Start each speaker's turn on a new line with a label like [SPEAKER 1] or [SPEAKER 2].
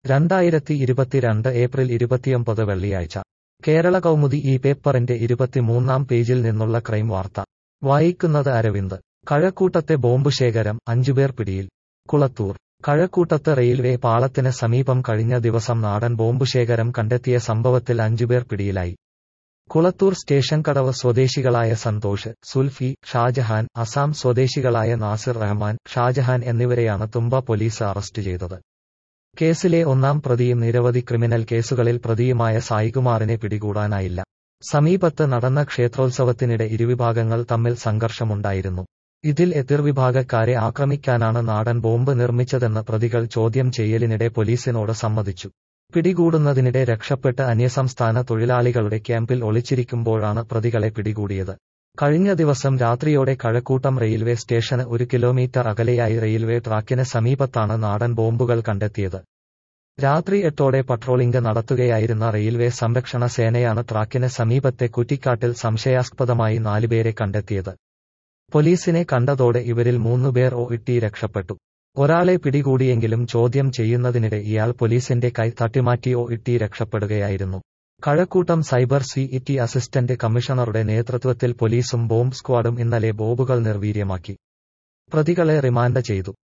[SPEAKER 1] രണ്ടായിരത്തി ഇരുപത്തിരണ്ട് ഏപ്രിൽ ഇരുപത്തിയൊമ്പത് വെള്ളിയാഴ്ച കേരള കൗമുദി ഈ പേപ്പറിന്റെ ഇരുപത്തിമൂന്നാം പേജിൽ നിന്നുള്ള ക്രൈം വാർത്ത വായിക്കുന്നത് അരവിന്ദ് കഴക്കൂട്ടത്തെ ബോംബ് ശേഖരം അഞ്ചുപേർ പിടിയിൽ കുളത്തൂർ കഴക്കൂട്ടത്ത് റെയിൽവേ പാളത്തിന് സമീപം കഴിഞ്ഞ ദിവസം നാടൻ ബോംബ് ശേഖരം കണ്ടെത്തിയ സംഭവത്തിൽ അഞ്ചുപേർ പിടിയിലായി കുളത്തൂർ സ്റ്റേഷൻ കടവ് സ്വദേശികളായ സന്തോഷ് സുൽഫി ഷാജഹാൻ അസാം സ്വദേശികളായ നാസിർ റഹ്മാൻ ഷാജഹാൻ എന്നിവരെയാണ് തുമ്പ പോലീസ് അറസ്റ്റ് ചെയ്തത് കേസിലെ ഒന്നാം പ്രതിയും നിരവധി ക്രിമിനൽ കേസുകളിൽ പ്രതിയുമായ സായികുമാറിനെ പിടികൂടാനായില്ല സമീപത്ത് നടന്ന ക്ഷേത്രോത്സവത്തിനിടെ ഇരുവിഭാഗങ്ങൾ തമ്മിൽ സംഘർഷമുണ്ടായിരുന്നു ഇതിൽ എതിർവിഭാഗക്കാരെ ആക്രമിക്കാനാണ് നാടൻ ബോംബ് നിർമ്മിച്ചതെന്ന് പ്രതികൾ ചോദ്യം ചെയ്യലിനിടെ പോലീസിനോട് സമ്മതിച്ചു പിടികൂടുന്നതിനിടെ രക്ഷപ്പെട്ട് അന്യസംസ്ഥാന തൊഴിലാളികളുടെ ക്യാമ്പിൽ ഒളിച്ചിരിക്കുമ്പോഴാണ് പ്രതികളെ പിടികൂടിയത് കഴിഞ്ഞ ദിവസം രാത്രിയോടെ കഴക്കൂട്ടം റെയിൽവേ സ്റ്റേഷന് ഒരു കിലോമീറ്റർ അകലെയായി റെയിൽവേ ട്രാക്കിന് സമീപത്താണ് നാടൻ ബോംബുകൾ കണ്ടെത്തിയത് രാത്രി എട്ടോടെ പട്രോളിംഗ് നടത്തുകയായിരുന്ന റെയിൽവേ സംരക്ഷണ സേനയാണ് ട്രാക്കിന് സമീപത്തെ കുറ്റിക്കാട്ടിൽ സംശയാസ്പദമായി നാലുപേരെ കണ്ടെത്തിയത് പോലീസിനെ കണ്ടതോടെ ഇവരിൽ മൂന്നുപേർ ഒ ഇട്ടി രക്ഷപ്പെട്ടു ഒരാളെ പിടികൂടിയെങ്കിലും ചോദ്യം ചെയ്യുന്നതിനിടെ ഇയാൾ പോലീസിന്റെ കൈ തട്ടിമാറ്റി ഒ ഇട്ടി രക്ഷപ്പെടുകയായിരുന്നു Kazhakuttam cyber city assistant കമ്മീഷണറുടെ നേതൃത്വത്തിൽ പോലീസും ബോംബ് സ്ക്വാഡും ഇന്നലെ ബോംബുകൾ നിർവീര്യമാക്കി പ്രതികളെ റിമാൻഡ് ചെയ്തു